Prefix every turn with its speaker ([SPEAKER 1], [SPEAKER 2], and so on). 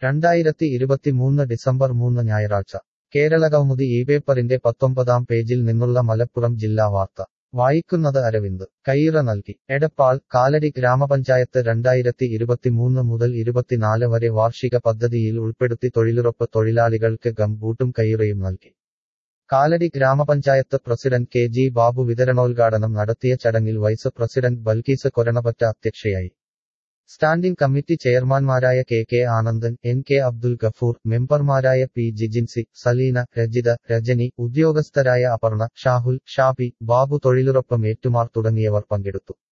[SPEAKER 1] രണ്ടായിരത്തി ഇരുപത്തിമൂന്ന് ഡിസംബർ മൂന്ന് ഞായറാഴ്ച കേരളകൗമുദി ഈ പേപ്പറിന്റെ പത്തൊമ്പതാം പേജിൽ നിന്നുള്ള മലപ്പുറം ജില്ലാ വാർത്ത വായിക്കുന്നത് അരവിന്ദ് കയ്യിറ നൽകി എടപ്പാൾ കാലടി ഗ്രാമപഞ്ചായത്ത് രണ്ടായിരത്തി ഇരുപത്തിമൂന്ന് മുതൽ ഇരുപത്തിനാല് വരെ വാർഷിക പദ്ധതിയിൽ ഉൾപ്പെടുത്തി തൊഴിലുറപ്പ് തൊഴിലാളികൾക്ക് ഗംബൂട്ടും കയ്യിറയും നൽകി കാലടി ഗ്രാമപഞ്ചായത്ത് പ്രസിഡന്റ് കെ ജി ബാബു വിതരണോദ്ഘാടനം നടത്തിയ ചടങ്ങിൽ വൈസ് പ്രസിഡന്റ് ബൽക്കീസ് കൊരണപറ്റ അധ്യക്ഷയായി സ്റ്റാൻഡിംഗ് കമ്മിറ്റി ചെയർമാൻമാരായ K K Anandan N K Abdul Gafoor മെമ്പർമാരായ പി ജിജിൻസി സലീന രജിത രജനി ഉദ്യോഗസ്ഥരായ അപർണ ഷാഹുൽ ഷാബി ബാബു തൊഴിലുറപ്പ് മേറ്റുമാർ തുടങ്ങിയവർ പങ്കെടുത്തു